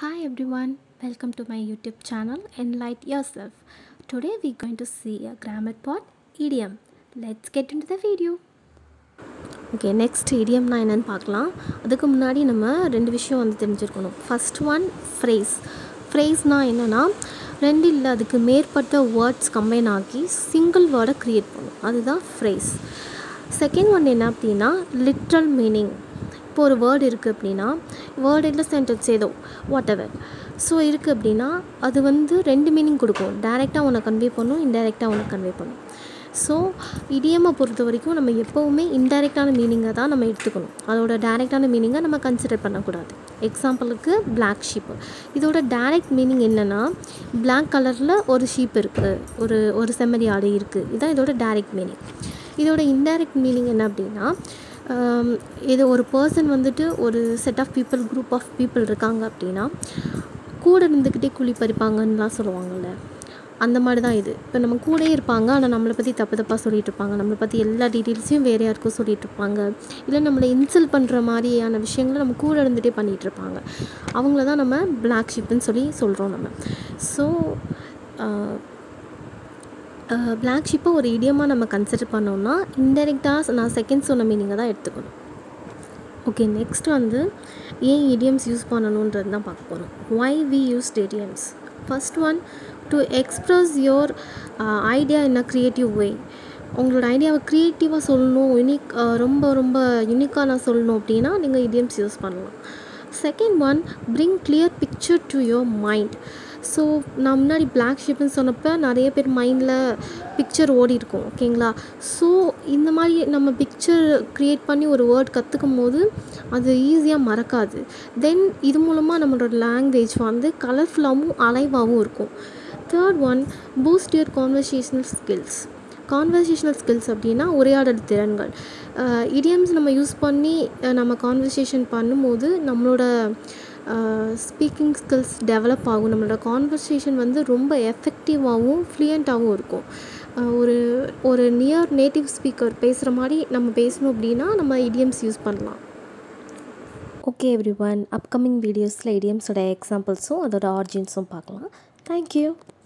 Hi everyone, welcome to my YouTube channel Enlight Yourself. Today we're going to see a grammar part idiom. Let's get into the video. Okay next இடியம்னா என்னென்னு பார்க்கலாம் அதுக்கு முன்னாடி நம்ம ரெண்டு விஷயம் வந்து தெரிஞ்சிருக்கணும் ஃபஸ்ட் ஒன் ஃப்ரேஸ் ஃப்ரேஸ்னால் என்னென்னா ரெண்டு இல்லை அதுக்கு மேற்பட்ட வேர்ட்ஸ் கம்பைன் ஆக்கி சிங்கிள் வேர்டை க்ரியேட் பண்ணும் அதுதான் ஃப்ரேஸ் செகண்ட் ஒன் என்ன அப்படின்னா லிட்ரல் மீனிங் இப்போ ஒரு வேர்டு இருக்குது அப்படின்னா வேர்டு இல்லை சென்டென்ஸ் ஏதோ வாட் எவர் ஸோ இருக்குது அப்படின்னா அது வந்து ரெண்டு மீனிங் கொடுக்கும் டைரெக்டாக உன்னை கன்வே பண்ணும் இன்டைரக்டாக உன்னை கன்வே பண்ணும் ஸோ இடியமை பொறுத்த வரைக்கும் நம்ம எப்போவுமே இன்டைரக்டான மீனிங்கை தான் நம்ம எடுத்துக்கணும் அதோட டைரெக்டான மீனிங்கை நம்ம கன்சிடர் பண்ணக்கூடாது எக்ஸாம்பிளுக்கு பிளாக் ஷீப்பு இதோட டைரக்ட் மீனிங் என்னென்னா பிளாக் கலரில் ஒரு ஷீப் இருக்குது ஒரு ஒரு செம்மறி ஆடு இருக்குது இதுதான் இதோட டைரக்ட் மீனிங் இதோட இன்டைரக்ட் மீனிங் என்ன அப்படின்னா ஆம், இது ஒரு பர்சன் வந்துட்டு ஒரு set of people group of people இருக்காங்க அப்படின்னா கூட இருந்துக்கிட்டே குழி பறிப்பாங்கன்னுலாம் சொல்லுவாங்கள்ல அந்த மாதிரி தான் இது இப்போ நம்ம கூடயே இருப்பாங்க ஆனால் நம்மளை பற்றி தப்பு தப்பாக சொல்லிட்டு இருப்பாங்க நம்மளை பற்றி எல்லா டீட்டெயில்ஸையும் வேறு யாருக்கும் சொல்லிட்டு இருப்பாங்க இல்லை நம்மளை இன்சல்ட் பண்ணுற மாதிரியான விஷயங்களை நம்ம கூட இருந்துகிட்டே பண்ணிகிட்டு இருப்பாங்க அவங்கள தான் நம்ம பிளாக் ஷிப்னு சொல்லி சொல்கிறோம் நம்ம ஸோ பிளாக் ஷிப்பை ஒரு இடியமாக நம்ம கன்சிடர் பண்ணோம்னா இன்டெரக்டாக நான் செகண்ட் சொன்ன மீனிங்கை தான் எடுத்துக்கணும் ஓகே நெக்ஸ்ட் வந்து ஏன் இடியம்ஸ் யூஸ் பண்ணணுன்றது தான் பார்க்க போகிறோம் why we use idioms first one to express your idea in a creative way உங்களோட ஐடியாவை க்ரியேட்டிவாக சொல்லணும் யுனிக் ரொம்ப ரொம்ப யுனிக்காக நான் சொல்லணும் அப்படின்னா நீங்கள் இடியம்ஸ் யூஸ் பண்ணலாம் second one bring clear picture to your mind so நான் முன்னாடி பிளாக் ஷிப்னு சொன்னப்போ நிறைய பேர் மைண்டில் பிக்சர் ஓடி இருக்கும் ஓகேங்களா ஸோ இந்த மாதிரி நம்ம பிக்சர் க்ரியேட் பண்ணி ஒரு வேர்ட் கற்றுக்கும் போது அது ஈஸியாக மறக்காது தென் இது மூலமாக நம்மளோட லாங்குவேஜ் வந்து கலர்ஃபுல்லாகவும் அலைவாகவும் இருக்கும் third one boost your conversational skills conversational skills அப்படின்னா உரையாடல் திறன்கள் இடியம்ஸ் நம்ம யூஸ் பண்ணி அஹ், நம்ம கான்வர்சேஷன் பண்ணும்போது நம்மளோட ஸ்பீக்கிங் ஸ்கில்ஸ் டெவலப் ஆகும் நம்மளோட கான்வர்சேஷன் வந்து ரொம்ப எஃபெக்டிவாகவும் ஃப்ளூயண்ட்டாகவும் இருக்கும் அஹ், ஒரு ஒரு நியர் நேட்டிவ் ஸ்பீக்கர் பேசுகிற மாதிரி நம்ம பேசணும் அப்படின்னா நம்ம இடியம்ஸ் யூஸ் பண்ணலாம் ஓகே எவ்ரி ஒன் அப்கமிங் வீடியோஸில் இடியம்ஸோட எக்ஸாம்பிள்ஸும் அதோட ஆர்ஜின்ஸும் பார்க்கலாம் தேங்க்யூ